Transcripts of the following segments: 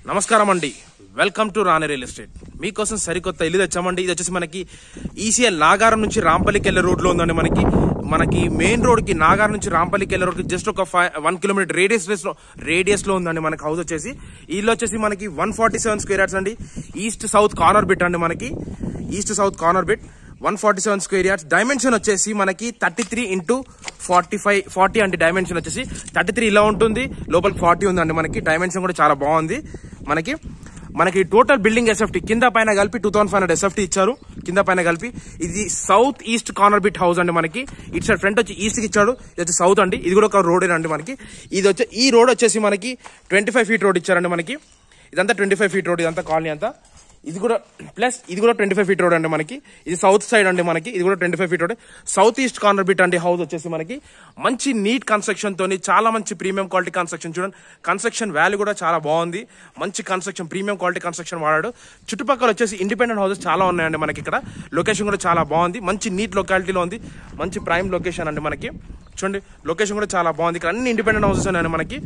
నమస్కారం అండి welcome to Rani real estate మీకోసం సరికొత్త ఇల్లు తెచ్చామండి ఇది వచ్చేసి మనకి ఈసీఎల్ నాగారం నుంచి రాంపల్లికి వెళ్ళే రోడ్ లో ఉందండి మనకి మనకి మెయిన్ రోడ్ కి నాగారం నుంచి రాంపల్లికి వెళ్ళే రోడ్ కి జస్ట్ ఒక ఫైవ్ వన్ కిలోమీటర్ రేడియస్ లో రేడియస్ లో ఉందండి మనకి హౌస్ వచ్చేసి ఈ ఇల్లు వచ్చేసి మనకి one forty seven square yards అండి ఈస్ట్ సౌత్ కార్నర్ బిట్ అండి మనకి east south corner bit one forty seven square yards dimension వచ్చేసి మనకి thirty three into forty five forty అంటే డైమెన్షన్ వచ్చేసి థర్టీ త్రీ ఇలా ఉంటుంది లోపలికి ఫార్టీ ఉందండి మనకి డైమెన్షన్ కూడా చాలా బాగుంది మనకి మనకి టోటల్ బిల్డింగ్ ఎస్ఎఫ్టీ కింద పైన కలిపి two thousand five hundred SFT ఇచ్చారు కింద పైన కలిపి ఇది south east corner bit house అండి మనకి ఇటు సైడ్ ఫ్రంట్ వచ్చి ఈస్ట్ కి ఇచ్చాడు ఇది వచ్చి సౌత్ అండి ఇది కూడా ఒక రోడ్ అండి మనకి ఇది వచ్చి ఈ రోడ్ వచ్చేసి మనకి ట్వంటీ ఫైవ్ ఫీట్ రోడ్ ఇచ్చారండి మనకి ఇదంతా ట్వంటీ ఫైవ్ ఫీట్ రోడ్ ఇదంతా కాలనీ అంతా ఇది కూడా ప్లస్ ఇది కూడా ట్వంటీ ఫైవ్ ఫీట్ రోడ్ అండి మనకి ఇది సౌత్ సైడ్ అండి మనకి ఇది కూడా twenty five feet road south east corner bit అండి హౌస్ వచ్చేసి మనకి మంచి నీట్ కన్స్ట్రక్షన్ తోని చాలా మంచి ప్రీమియం క్వాలిటీ కన్స్ట్రక్షన్ చూడండి కన్స్ట్రక్షన్ వాల్యూ కూడా చాలా బాగుంది మంచి కన్స్ట్రక్షన్ ప్రీమియం క్వాలిటీ కన్స్ట్రక్షన్ వాడాడు చుట్టుపక్కల వచ్చేసి ఇండిపెండెంట్ హౌసెస్ చాలా ఉన్నాయండి మనకి ఇక్కడ లొకేషన్ కూడా చాలా బాగుంది మంచి నీట్ లొకాలిటీలో ఉంది మంచి ప్రైమ్ లొకేషన్ అండి మనకి చూడండి లొకేషన్ కూడా చాలా బాగుంది ఇక్కడ అన్ని ఇండిపెండెంట్ హౌసెస్ ఉన్నాయండి మనకి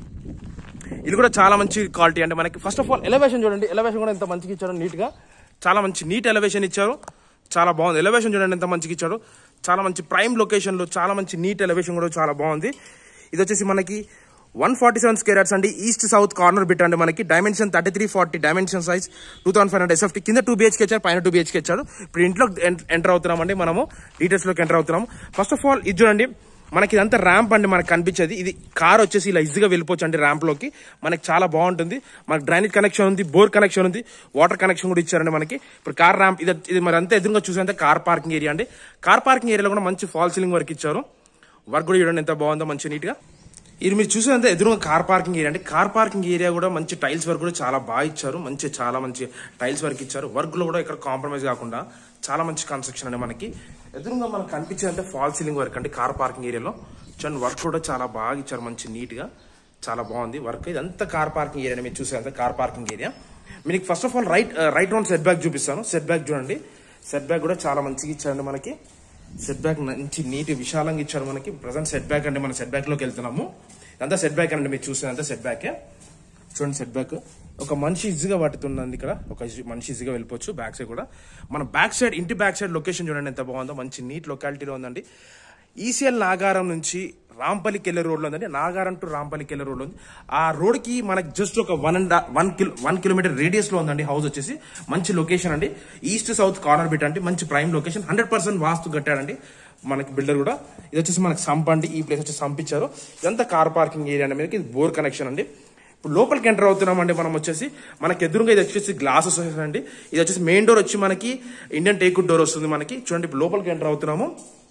ఇది కూడా చాలా మంచి క్వాలిటీ అంటే మనకి ఫస్ట్ ఆఫ్ ఆల్ ఎలివేషన్ చూడండి ఎలివేషన్ కూడా ఎంత మంచిగా ఇచ్చారు నీట్ గా చాలా మంచి నీట్ ఎలివేషన్ ఇచ్చారు చాలా బాగుంది ఎలివేషన్ చూడండి ఎంత మంచిగా ఇచ్చారు చాలా మంచి ప్రైమ్ లొకేషన్ లో చాలా మంచి నీట్ ఎలివేషన్ కూడా చాలా బాగుంది ఇది వచ్చేసి మనకి వన్ ఫార్టీ సెవెన్ స్కేర్స్ అండి ఈస్ట్ సౌత్ కార్నర్ బిట్ అండి మనకి dimension thirty three forty dimension size two thousand five hundred SFT కింద టూ బిహెచ్కే ఇచ్చారు పైన టూ బిహెచ్కే ఇచ్చారు ఇప్పుడు ఇంట్లో ఎంటర్ అవుతున్నామండి మనము డీటెయిల్స్ లోకి ఎంటర్ అవుతున్నాము ఫస్ట్ ఆఫ్ ఆల్ ఇది చూడండి మనకి ఇదంతా ర్యాంప్ అండి మనకు కనిపించేది ఇది కార్ వచ్చేసి ఇలా ఈజీగా వెళ్ళిపోవచ్చు అండి ర్యాంప్ లోకి మనకి చాలా బాగుంటుంది మనకి డ్రైనేజ్ కనెక్షన్ ఉంది బోర్ కనెక్షన్ ఉంది వాటర్ కనెక్షన్ కూడా ఇచ్చారండి మనకి ఇప్పుడు కార్ ర్యాంప్ ఇది ఇది మరి అంతా ఎదురుగా చూసేంత కార్ పార్కింగ్ ఏరియా అండి కార్ పార్కింగ్ ఏరియాలో కూడా మంచి ఫాల్ సీలింగ్ వర్క్ ఇచ్చారు వర్క్ కూడా చూడండి ఎంత బాగుందో మంచి నీట్ గా ఇది మీరు చూసేంత ఎదురుగా కార్ పార్కింగ్ ఏరియా అంటే కార్ పార్కింగ్ ఏరియా కూడా మంచి టైల్స్ వర్క్ కూడా చాలా బాగా ఇచ్చారు మంచి చాలా మంచి టైల్స్ వర్క్ ఇచ్చారు వర్క్ లో కూడా ఇక్కడ కాంప్రమైజ్ కాకుండా చాలా మంచి కన్స్ట్రక్షన్ అండి మనకి ఎదురుగా మనకు కనిపించేదంటే ఫాల్ సీలింగ్ వర్క్ అంటే కార్ పార్కింగ్ ఏరియాలో చూడండి వర్క్ కూడా చాలా బాగా ఇచ్చారు మంచి నీట్ గా చాలా బాగుంది వర్క్ ఇదంతా కార్ పార్కింగ్ ఏరియా మీరు చూసేంత కార్ పార్కింగ్ ఏరియా మీకు first of all right right round set back చూపిస్తాను సెట్ బ్యాక్ చూడండి సెట్ బ్యాక్ కూడా చాలా మంచిగా ఇచ్చారండి మనకి సెట్ బ్యాక్ మంచి నీట్ విశాలంగా ఇచ్చారు మనకి ప్రజెంట్ సెట్ బ్యాక్ అంటే మనం సెట్ బ్యాక్ లోకి వెళ్తున్నాము ఇదంతా సెట్ బ్యాక్ అండి మీరు చూసినంత సెట్ బ్యాకే చూడండి సెట్ బ్యాక్ ఒక మనిషి ఈజీగా పట్టుతుంది ఇక్కడ ఒక ఈజీ- మనిషి ఈజీగా వెళ్ళిపోవచ్చు బ్యాక్ సైడ్ కూడా మన బ్యాక్ సైడ్ ఇంటి బ్యాక్ సైడ్ లొకేషన్ చూడండి ఎంత బాగుందో మంచి నీట్ లొకాలిటీలో ఉందండి ఈసీఎల్ నాగారం నుంచి రాంపల్లికి వెళ్ళే రోడ్లో ఉందండి నాగారం టు రాంపల్లికి వెళ్ళే రోడ్లో ఉంది ఆ రోడ్కి మనకి జస్ట్ ఒక one and one kilo one kilometre radius లో ఉందండి హౌస్ వచ్చేసి మంచి లొకేషన్ అండి ఈస్ట్ సౌత్ కార్నర్ బిట్ అంటే మంచి prime location hundred percent vastu కట్టాడండి మనకి బిల్డర్ కూడా ఇది వచ్చేసి మనకి సంప్ అండి ఈ ప్లేస్ వచ్చి సంప్ ఇచ్చారు ఇదంతా కార్ పార్కింగ్ ఏరియా అండి మనకి ఇది బోర్ కనెక్షన్ అండి ఇప్పుడు లోపలికి ఎంటర్ అవుతున్నామండి మనం వచ్చేసి మనకి ఎదురుగా ఇది వచ్చేసి గ్లాసెస్ అండి ఇది వచ్చేసి మెయిన్ డోర్ వచ్చి మనకి ఇండియన్ టేకుడ్ డోర్ వస్తుంది మనకి చూడండి ఇప్పుడు లోపలికి ఎంటర్ అవుతున్నాము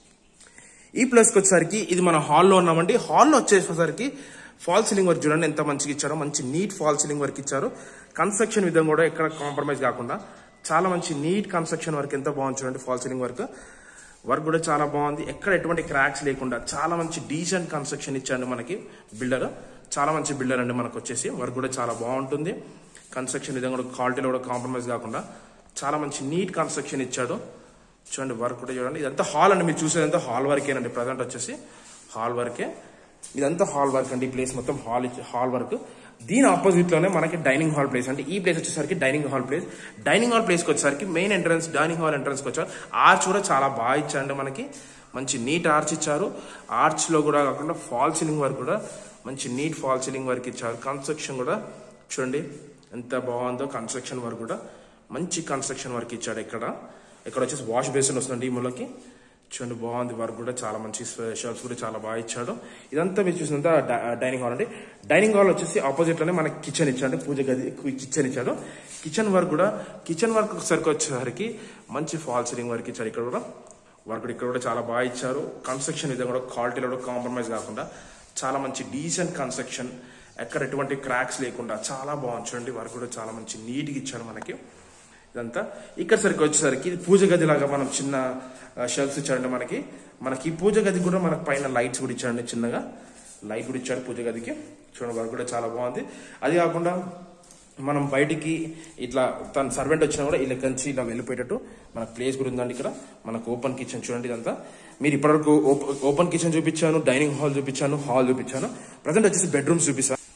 ఈ ప్లేస్కి వచ్చేసరికి ఇది మన హాల్లో ఉన్నామండి హాల్లో వచ్చేసరికి ఫాల్ సీలింగ్ వర్క్ చూడండి ఎంత మంచిగా ఇచ్చారో మంచి నీట్ ఫాల్ సీలింగ్ వర్క్ ఇచ్చారు కన్స్ట్రక్షన్ విధం కూడా ఎక్కడ కాంప్రమైజ్ కాకుండా చాలా మంచి నీట్ కన్స్ట్రక్షన్ వర్క్ ఎంత బాగుంది చూడండి ఫాల్ సీలింగ్ వర్క్ వర్క్ కూడా చాలా బాగుంది ఎక్కడ ఎటువంటి క్రాక్స్ లేకుండా చాలా మంచి డీసెంట్ కన్స్ట్రక్షన్ ఇచ్చాడు మనకి బిల్డర్ చాలా మంచి బిల్డర్ అండి మనకు వచ్చేసి వర్క్ కూడా చాలా బాగుంటుంది కన్స్ట్రక్షన్ విధంగా కూడా క్వాలిటీలో కూడా కాంప్రమైజ్ కాకుండా చాలా మంచి నీట్ కన్స్ట్రక్షన్ ఇచ్చాడు చూడండి వర్క్ కూడా చూడండి ఇదంతా హాల్ అండి మీరు చూసేదంతా హాల్ వర్కేనండి ప్రజెంట్ వచ్చేసి హాల్ వర్కే ఇదంతా హాల్ వర్క్ అండి ఈ ప్లేస్ మొత్తం హాల్ హాల్ వర్క్ దీని ఆపోజిట్ లోనే మనకి డైనింగ్ హాల్ ప్లేస్ అంటే ఈ ప్లేస్ వచ్చేసరికి dining hall place dining hall place కి వచ్చేసరికి main entrance dining hall entrance కి వచ్చారు ఆర్చ్ కూడా చాలా బాగా ఇచ్చారండి మనకి మంచి నీట్ ఆర్చ్ ఇచ్చారు ఆర్చ్ లో కూడా కాకుండా ఫాల్ సీలింగ్ వర్క్ కూడా మంచి నీట్ ఫాల్ సీలింగ్ వర్క్ ఇచ్చారు కన్స్ట్రక్షన్ కూడా చూడండి ఎంత బాగుందో కన్స్ట్రక్షన్ వర్క్ కూడా మంచి కన్స్ట్రక్షన్ వర్క్ ఇచ్చాడు ఇక్కడ ఇక్కడ వచ్చేసి వాష్ బేసిన్ వస్తుంది ఈ మూలకి చూడండి బాగుంది వర్క్ కూడా చాలా మంచి షెల్ఫ్స్ కూడా చాలా బాగా ఇచ్చాడు ఇదంతా మీరు చూసినంత డైనింగ్ హాల్ అండి డైనింగ్ హాల్ వచ్చేసి ఆపోజిట్ లోనే మనకి కిచెన్ ఇచ్చాడు పూజ గది కిచెన్ ఇచ్చాడు కిచెన్ వర్క్ కూడా కిచెన్ వర్క్ సరికి వచ్చేసరికి మంచి ఫాల్ సీలింగ్ వర్క్ ఇచ్చారు ఇక్కడ కూడా వర్క్ కూడా ఇక్కడ కూడా చాలా బాగా ఇచ్చారు కన్స్ట్రక్షన్ విధంగా కూడా క్వాలిటీలో కూడా కాంప్రమైజ్ కాకుండా చాలా మంచి డీసెంట్ కన్స్ట్రక్షన్ ఎక్కడ ఎటువంటి క్రాక్స్ లేకుండా చాలా బాగుంది చూడండి వర్క్ కూడా చాలా మంచి నీట్గా ఇచ్చారు మనకి ఇదంతా ఇక్కడ సరికి వచ్చేసరికి ఇది పూజ గది లాగా మనం చిన్న షెల్ఫ్స్ ఇచ్చాడండి మనకి మనకి ఈ పూజ గది కూడా మనకి పైన లైట్స్ కూడా ఇచ్చాడండి చిన్నగా లైట్ కూడా ఇచ్చాడు పూజ గదికి చూడండి వర్క్ కూడా చాలా బాగుంది అది కాకుండా మనం బయటికి ఇట్లా తన సర్వెంట్ వచ్చినా కూడా ఇలా కంచి ఇలా వెళ్ళిపోయేటట్టు మనకు ప్లేస్ కూడా ఉందండి ఇక్కడ మనకు ఓపెన్ కిచెన్ చూడండి ఇదంతా మీరు ఇప్పటివరకు ఓపెన్ కిచెన్ చూపించాను డైనింగ్ హాల్ చూపించాను హాల్ చూపించాను ప్రజెంట్ వచ్చేసి బెడ్రూమ్స్ చూపిస్తాను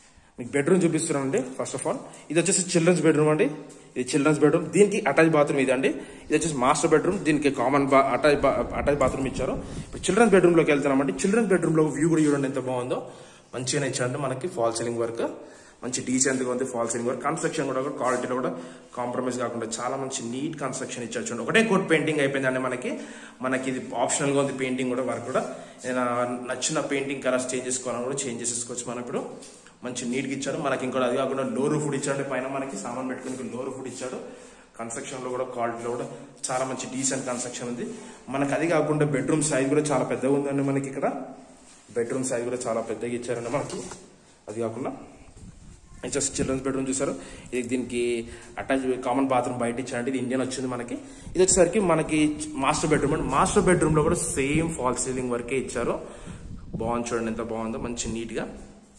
మీకు బెడ్రూమ్ చూపిస్తున్నానండి ఫస్ట్ ఆఫ్ ఆల్ ఇది వచ్చేసి చిల్డ్రన్స్ బెడ్రూమ్ అండి ఇది చిల్డ్రన్స్ బెడ్రూమ్ దీనికి అటాచ్ బాత్రూమ్ ఇది అండి ఇది వచ్చేసి మాస్టర్ బెడ్రూమ్ దీనికి కామన్ అటాచ్ అటాచ్ బాత్రూమ్ ఇచ్చారు ఇప్పుడు చిల్డ్రన్స్ బెడ్రూమ్ లోకి వెళ్తున్నామండి చిల్డ్రన్స్ బెడ్రూమ్ లో వ్యూ కూడా చూడండి ఎంత బాగుందో మంచిగానే ఇచ్చారండి మనకి ఫాల్ సీలింగ్ వర్క్ మంచి డీసెంట్ గా ఉంది ఫాల్ సీలింగ్ వర్క్ కన్స్ట్రక్షన్ కూడా క్వాలిటీలో కూడా కాంప్రమైజ్ కాకుండా చాలా మంచి నీట్ కన్స్ట్రక్షన్ ఇచ్చారు చూడండి ఒకటే కోట్ పెయింటింగ్ అయిపోయిందండి మనకి మనకి ఇది ఆప్షనల్ గా ఉంది పెయింటింగ్ కూడా వర్క్ కూడా నేను నచ్చిన పెయింటింగ్ కలర్స్ చేంజ్ చేసుకోవాలని కూడా చేంజ్ చేసేసుకోవచ్చు మనం ఇప్పుడు మంచి నీట్ గా ఇచ్చాడు మనకి ఇంకోటి అది కాకుండా లో రూఫ్ కూడా ఇచ్చాడు పైన మనకి సామాన్ పెట్టుకుని లో రూఫ్ కూడా ఇచ్చాడు కన్స్ట్రక్షన్ లో కూడా క్వాలిటీలో కూడా చాలా మంచి డీసెంట్ కన్స్ట్రక్షన్ ఉంది మనకి అది కాకుండా బెడ్రూమ్ సైజ్ కూడా చాలా పెద్దగా ఉందండి మనకి ఇక్కడ బెడ్రూమ్ సైజ్ కూడా చాలా పెద్దగా ఇచ్చారండి మనకి అది కాకుండా జస్ట్ చిల్డ్రన్స్ బెడ్రూమ్ చూసారు ఇది దీనికి అటాచ్ కామన్ బాత్రూమ్ బయట ఇచ్చారంటే ఇది ఇండియన్ వచ్చింది మనకి ఇది వచ్చేసరికి మనకి మాస్టర్ బెడ్రూమ్ అండి మాస్టర్ బెడ్రూమ్ లో కూడా సేమ్ ఫాల్ సీలింగ్ వర్కే ఇచ్చారు బాగుంది చూడండి ఎంత బాగుందో మంచి నీట్ గా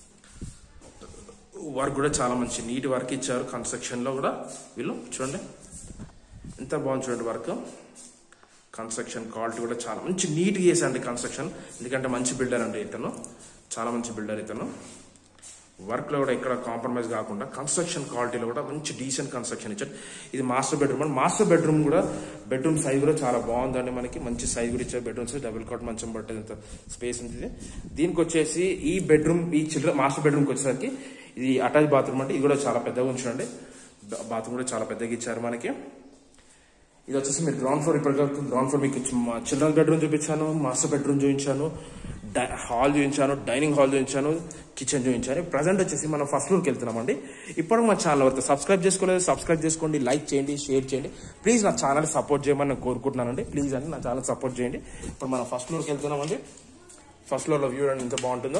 వర్క్ కూడా చాలా మంచి నీట్ వర్క్ ఇచ్చారు కన్స్ట్రక్షన్ లో కూడా వీళ్ళు చూడండి ఎంత బాగుంది చూడండి వర్క్ కన్స్ట్రక్షన్ క్వాలిటీ కూడా చాలా మంచి నీట్ గా చేశారండి కన్స్ట్రక్షన్ ఎందుకంటే మంచి బిల్డర్ అండి ఇతను చాలా మంచి బిల్డర్ ఇతను వర్క్ లో కూడా ఎక్కడ కాంప్రమైజ్ కాకుండా కన్స్ట్రక్షన్ క్వాలిటీలో కూడా మంచి డీసెంట్ కన్స్ట్రక్షన్ ఇచ్చారు ఇది మాస్టర్ బెడ్రూమ్ అండి మాస్టర్ బెడ్రూమ్ కూడా బెడ్రూమ్ సైజ్ కూడా చాలా బాగుందండి మనకి మంచి సైజ్ కూడా ఇచ్చారు బెడ్రూమ్ సైజ్ డబుల్ కాట్ మంచం పట్టేంత స్పేస్ ఉంది ఇది. దీనికి వచ్చేసి ఈ బెడ్రూమ్ ఈ చిల్డ్రన్ మాస్టర్ బెడ్రూమ్కి వచ్చేసరికి ఇది అటాచ్ బాత్రూమ్ అంటే ఇది కూడా చాలా పెద్దగా ఉంచండి బాత్రూమ్ కూడా చాలా పెద్దగా ఇచ్చారు మనకి ఇది వచ్చేసి మీరు గ్రౌండ్ ఫ్లోర్ ఇప్పటి గ్రౌండ్ ఫ్లోర్ మీకు చిల్డ్రన్ బెడ్రూమ్ చూపించాను మాస్టర్ బెడ్రూమ్ చూపించాను హాల్ చూపించాను డైనింగ్ హాల్ చూపించాను కిచెన్ చూపించాను ప్రజెంట్ వచ్చేసి మనం ఫస్ట్ ఫ్లోర్కి వెళ్తున్నామండి ఇప్పుడు మా ఛానల్ వరకు సబ్స్క్రైబ్ చేసుకోలేదు సబ్స్క్రైబ్ చేసుకోండి లైక్ చేయండి షేర్ చేయండి ప్లీజ్ నా ఛానల్ సపోర్ట్ చేయమని నేను కోరుకుంటున్నానండి ప్లీజ్ అండి నా ఛానల్ సపోర్ట్ చేయండి ఇప్పుడు మనం ఫస్ట్ ఫ్లోర్కి వెళ్తున్నామండి ఫస్ట్ ఫ్లోర్లో వ్యూ అండి ఎంత బాగుంటుందో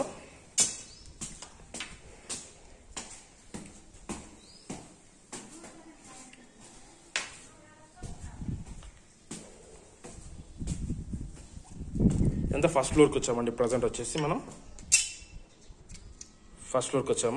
ఎంత ఫస్ట్ ఫ్లోర్కి వచ్చామండి ప్రజెంట్ వచ్చేసి మనం ఫస్ట్ ఫ్లోర్కి వచ్చాము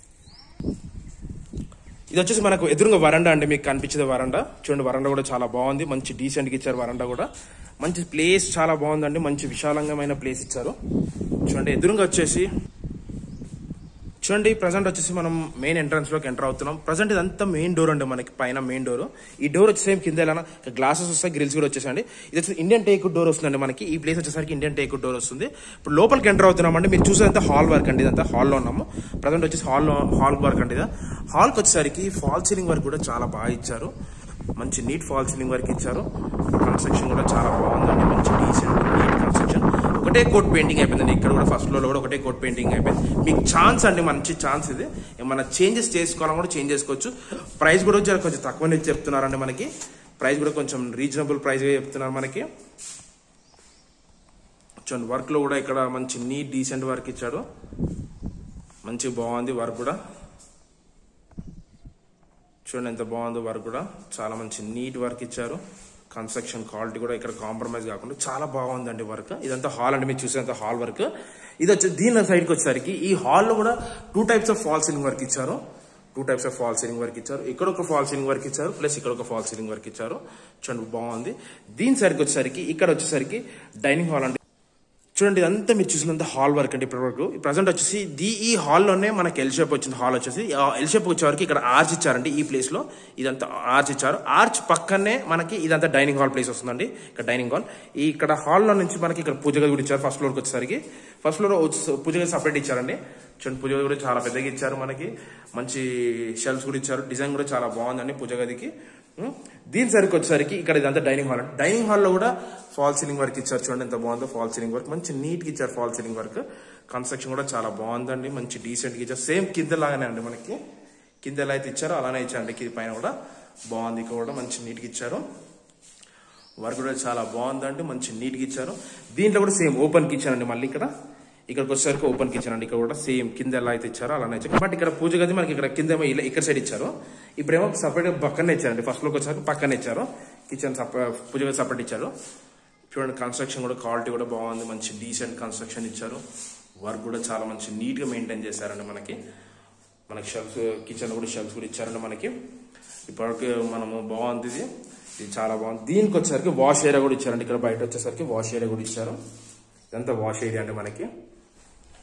ఇది వచ్చేసి మనకు ఎదురుగా వరండా అండి మీకు కనిపించేది వరండా చూడండి వరండా కూడా చాలా బాగుంది మంచి డీసెంట్గా ఇచ్చారు వరండా కూడా మంచి ప్లేస్ చాలా బాగుందండి మంచి విశాలంగమైన ప్లేస్ ఇచ్చారు చూడండి ఎదురుగా వచ్చేసి చూడండి ప్రజెంట్ వచ్చేసి మనం మెయిన్ ఎంట్రన్స్ లోకి ఎంటర్ అవుతున్నాం ప్రజెంట్ ఇదంతా మెయిన్ డోర్ అండి మనకి పైన మెయిన్ డోర్ ఈ డోర్ వచ్చి సేమ్ కింద ఎలా గ్లాసెస్ వస్తాయి గ్రిల్స్ కూడా వచ్చేసండి ఇది వచ్చి ఇండియన్ టేక్ డోర్ వస్తుందండి మనకి ఈ ప్లేస్ వచ్చేసరికి ఇండియన్ టేక్ డోర్ వస్తుంది ఇప్పుడు లోపలికి ఎంటర్ అవుతున్నామండి మీరు చూసేదంతా హాల్ వర్క్ అండి ఇదంతా హాల్లో ఉన్నాము ప్రజెంట్ వచ్చేసి హాల్ హాల్ వర్క్ అండి ఇది హాల్కి వచ్చేసరికి ఫాల్ సీలింగ్ వర్క్ కూడా చాలా బాగా ఇచ్చారు మంచి నీట్ ఫాల్ సీలింగ్ వర్క్ ఇచ్చారు కన్స్ట్రక్షన్ కూడా చాలా బాగుందండి మంచి డీసెంట్ నీట్ కన్స్ట్రక్షన్ ఒకటే కోట్ పెయింటింగ్ అయిపోయిందండి ఇక్కడ కూడా ఫస్ట్ లో కూడా ఒకటే కోట్ పెయింటింగ్ అయిపోయింది మీకు ఛాన్స్ అండి మంచి ఛాన్స్ ఇది ఏమన్నా చేంజెస్ చేసుకోవాలని కూడా చేంజ్ చేసుకోవచ్చు ప్రైస్ కూడా జర కొంచెం తక్కువనే చెప్తున్నారండి మనకి ప్రైస్ కూడా కొంచెం రీజనబుల్ ప్రైస్ గా చెప్తున్నారు మనకి చూడండి వర్క్ లో కూడా ఇక్కడ మంచి నీట్ డీసెంట్ వర్క్ ఇచ్చాడు మంచి బాగుంది వర్క్ కూడా చూడండి ఎంత బాగుందో వర్క్ కూడా చాలా మంచి నీట్ వర్క్ ఇచ్చారు కన్స్ట్రక్షన్ క్వాలిటీ కూడా ఇక్కడ కాంప్రమైజ్ కాకుండా చాలా బాగుందండి వర్క్ ఇదంతా హాల్ అండి మీరు చూసేంత హాల్ వర్క్ ఇది వచ్చి దీని సైడ్కి వచ్చేసరికి ఈ హాల్లో కూడా two types of fall ceiling work ఇచ్చారు two types of fall ceiling work ఇచ్చారు ఇక్కడ ఒక ఫాల్ సీలింగ్ వర్క్ ఇచ్చారు ప్లస్ ఇక్కడ ఒక ఫాల్ సీలింగ్ వర్క్ ఇచ్చారు చూడండి బాగుంది దీని సైడ్కి వచ్చేసరికి ఇక్కడ వచ్చేసరికి డైనింగ్ హాల్ అండి చూడండి ఇదంతా మీరు చూసినంత హాల్ వర్క్ అండి ఇప్పటి వరకు ప్రజెంట్ వచ్చేసి ది ఈ హాల్లోనే మనకి ఎల్ షేప్ వచ్చింది హాల్ వచ్చేసి ఎల్ షేప్ వచ్చే వరకు ఇక్కడ ఆర్చ్ ఇచ్చారండి ఈ ప్లేస్ లో ఇదంతా ఆర్చ్ ఇచ్చారు ఆర్చ్ పక్కనే మనకి ఇదంతా డైనింగ్ హాల్ ప్లేస్ వస్తుందండి ఇక్కడ డైనింగ్ హాల్ ఈ ఇక్కడ హాల్లో నుంచి మనకి ఇక్కడ పూజ గది కూడా ఇచ్చారు ఫస్ట్ ఫ్లోర్కి వచ్చేసరికి ఫస్ట్ ఫ్లోర్ పూజ గది సపరేట్ ఇచ్చారండి చూడండి పూజ గది కూడా చాలా పెద్దగా ఇచ్చారు మనకి మంచి షెల్ఫ్స్ కూడా ఇచ్చారు డిజైన్ కూడా చాలా బాగుందండి పూజ గదికి ఉం? దీని సరికి వచ్చేసరికి ఇక్కడ ఇదంతా డైనింగ్ హాల్ డైనింగ్ హాల్లో కూడా ఫాల్ సీలింగ్ వర్క్ ఇచ్చారు చూడండి ఎంత బాగుందో ఫాల్ సీలింగ్ వర్క్ మంచి నీట్ గా ఇచ్చారు ఫాల్ సీలింగ్ వర్క్ కన్స్ట్రక్షన్ కూడా చాలా బాగుందండి మంచి డీసెంట్ గా ఇచ్చారు సేమ్ కింద లాగానే అండి మనకి కింద ఎలా అయితే ఇచ్చారో అలానే ఇచ్చారండి కింద పైన కూడా బాగుంది ఇక్కడ కూడా మంచి నీట్ గా ఇచ్చారు వర్క్ కూడా చాలా బాగుందండి మంచి నీట్ గా ఇచ్చారు దీంట్లో కూడా సేమ్ ఓపెన్ కిచెన్ అండి మళ్ళీ ఇక్కడ ఇక్కడికి వచ్చేసరికి ఓపెన్ కిచెన్ అండి ఇక్కడ కూడా సేమ్ కింద ఎలా అయితే ఇచ్చారో అలానే ఇచ్చారు బట్ ఇక్కడ పూజ గది మనకి ఇక్కడ కింద ఏమో ఇలా ఇక్కడ సైడ్ ఇచ్చారు ఇప్పుడేమో సపరేట్ పక్కనే ఇచ్చారండి ఫస్ట్ లోకి వచ్చేసరికి పక్కనే ఇచ్చారు కిచెన్ పూజ గది సపరేట్ ఇచ్చారు చూడండి కన్స్ట్రక్షన్ కూడా క్వాలిటీ కూడా బాగుంది మంచి డీసెంట్ కన్స్ట్రక్షన్ ఇచ్చారు వర్క్ కూడా చాలా మంచి నీట్ గా మెయింటైన్ చేశారండి మనకి మనకి షెల్ఫ్స్ కిచెన్ కూడా షెల్ఫ్స్ కూడా ఇచ్చారండి మనకి ఇప్పటివరకు మనము బాగుంది ఇది ఇది చాలా బాగుంది దీనికి వచ్చేసరికి వాష్ ఏరియా కూడా ఇచ్చారండి ఇక్కడ బయట వచ్చేసరికి వాష్ ఏరియా కూడా ఇచ్చారు ఇదంతా వాష్ ఏరియా అండి మనకి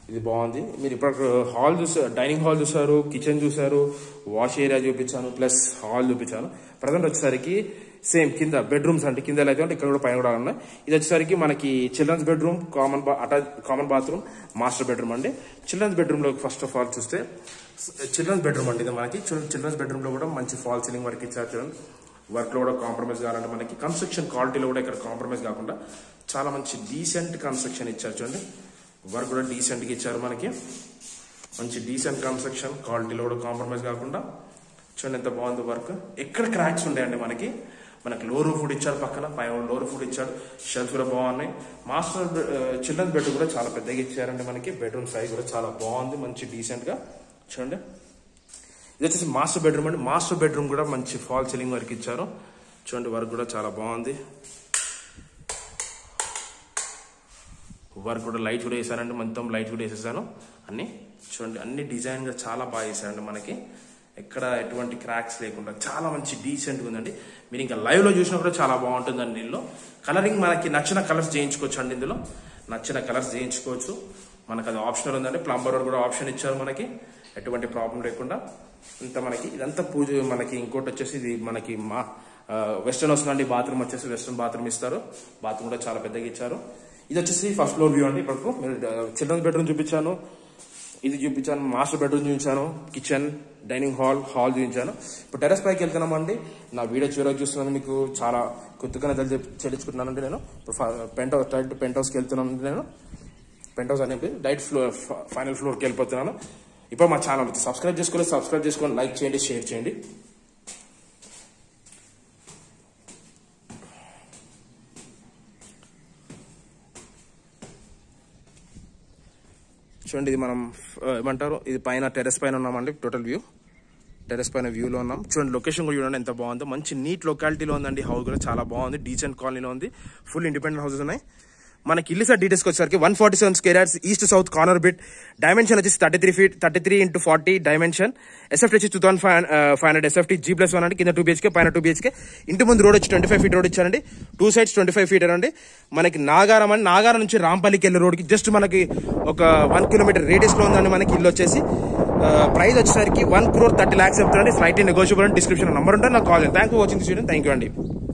ఇది బాగుంది మీరు ఇప్పుడు హాల్ చూసారు డైనింగ్ హాల్ చూసారు కిచెన్ చూసారు వాష్ ఏరియా చూపించాను ప్లస్ హాల్ చూపించాను ప్రజెంట్ వచ్చేసరికి సేమ్ కింద బెడ్రూమ్స్ అంటే కింద ఎలా అయితే ఉంటే ఇక్కడ కూడా పైన కూడా ఉన్నాయి ఇది వచ్చేసరికి మనకి children's bedroom common attach common bathroom master bedroom అండి చిల్డ్రన్స్ బెడ్రూమ్ లో ఫస్ట్ ఆఫ్ ఆల్ చూస్తే చిల్డ్రన్స్ బెడ్రూమ్ అండి ఇది మనకి చిల్డ్రన్స్ బెడ్రూమ్ లో కూడా మంచి ఫాల్ సీలింగ్ వర్క్ ఇచ్చారు చూడండి వర్క్ లో కూడా కాంప్రమైజ్ కావాలంటే మనకి కన్స్ట్రక్షన్ క్వాలిటీలో కూడా ఇక్కడ కాంప్రమైజ్ కాకుండా చాలా మంచి డీసెంట్ కన్స్ట్రక్షన్ ఇచ్చారు చూడండి వర్క్ కూడా డీసెంట్ గా ఇచ్చారు మనకి మంచి డీసెంట్ కన్స్ట్రక్షన్ క్వాలిటీలో కూడా కాంప్రమైజ్ కాకుండా చూడండి ఎంత బాగుంది వర్క్ ఎక్కడ క్రాక్స్ ఉంటాయండి మనకి మనకి లోరు ఫుడ్ ఇచ్చాడు పక్కన పైన లోరు ఫుడ్ ఇచ్చాడు షెల్ఫ్ కూడా బాగున్నాయి మాస్టర్ చిల్డ్రన్స్ బెడ్ కూడా చాలా పెద్దగా ఇచ్చారండి మనకి బెడ్రూమ్ సైజ్ కూడా చాలా బాగుంది మంచి డీసెంట్ గా చూడండి ఇది వచ్చేసి మాస్టర్ బెడ్రూమ్ అండి మాస్టర్ బెడ్రూమ్ కూడా మంచి ఫాల్ సీలింగ్ వర్క్ ఇచ్చారు చూడండి వర్క్ కూడా చాలా బాగుంది వర్క్ కూడా లైట్ కూడా వేసానండి మొత్తం లైట్ కూడా వేసేసాను అన్ని చూడండి అన్ని డిజైన్ గా చాలా బాగా వేసారండి మనకి ఎక్కడ ఎటువంటి క్రాక్స్ లేకుండా చాలా మంచి డీసెంట్ ఉందండి మీరు ఇంకా లైవ్ లో చూసినా కూడా చాలా బాగుంటుందండి దీనిలో కలరింగ్ మనకి నచ్చిన కలర్స్ చేయించుకోవచ్చు అండి ఇందులో నచ్చిన కలర్స్ చేయించుకోవచ్చు మనకు అది ఆప్షనల్ ఉందండి ప్లంబర్ కూడా ఆప్షన్ ఇచ్చారు మనకి ఎటువంటి ప్రాబ్లం లేకుండా ఇంత మనకి ఇదంతా పూజ మనకి ఇంకోటి వచ్చేసి ఇది మనకి మా వెస్టర్న్ వస్తుందండి బాత్రూమ్ వచ్చేసి వెస్టర్న్ బాత్రూమ్ ఇస్తారు బాత్రూమ్ కూడా చాలా పెద్దగా ఇచ్చారు ఇది వచ్చేసి ఫస్ట్ ఫ్లోర్ వ్యూ అండి ఇప్పుడు మీరు చిల్డ్రన్స్ బెడ్రూమ్ చూపించాను ఇది చూపించాను మాస్టర్ బెడ్రూమ్ చూపించాను కిచెన్ డైనింగ్ హాల్ హాల్ చూపించాను ఇప్పుడు టెరెస్ పైకి వెళ్తున్నామండి నా వీడియో చివరికి చూస్తున్నాను మీకు చాలా కొత్తగానే తెలిసి చెల్లించుకుంటున్నానండి నేను ఇప్పుడు పెంట్ హౌస్ డైరెక్ట్ పెంట్ హౌస్కి వెళ్తున్నాను నేను పెంట్ హౌస్ అనేది డైరెక్ట్ ఫ్లోర్ ఫైనల్ ఫ్లోర్కి వెళ్ళిపోతున్నాను ఇప్పుడు మా ఛానల్ సబ్స్క్రైబ్ చేసుకోలేదు సబ్స్క్రైబ్ చేసుకోండి లైక్ చేయండి షేర్ చేయండి చూడండి ఇది మనం ఆ, ఏమంటారు ఇది పైన టెరెస్ పైన ఉన్నామండి టోటల్ వ్యూ టెరెస్ పైన వ్యూలో ఉన్నాం చూడండి లొకేషన్ కూడా చూడండి ఎంత బాగుందో మంచి నీట్ లొకాలిటీలో ఉందండి హౌస్ కూడా చాలా బాగుంది డీసెంట్ కాలనీలో ఉంది ఫుల్ ఇండిపెండెంట్ హౌసెస్ ఉన్నాయి మనకి ఇల్లు సార్ డీటెయిల్స్కి వచ్చేసరికి one forty seven square yards east south corner bit dimension వచ్చేసి thirty three feet thirty three into forty dimension SFT వచ్చి two thousand five five hundred SFT G plus one అంటే కింద two BHK పైన two BHK ఇంటి ముందు road వచ్చి twenty five feet road ఇచ్చారండి two sides twenty five feet అండి మనకి నాగారం అని నాగారం నుంచి రాంపల్లికి వెళ్ళే రోడ్కి జస్ట్ మనకి ఒక వన్ కిలోమీటర్ రేడియస్ లో ఉందండి మనకి ఇల్లు వచ్చేసి ప్రైస్ వచ్చేసరికి వన్ క్రోర్ థర్టీ ల్యాక్స్ చెప్తారండి స్లైట్లీ నెగోషియబుల్ అని డిస్క్రిప్షన్ నంబర్ ఉంటుంది నాకు call thank for watching thank you అండి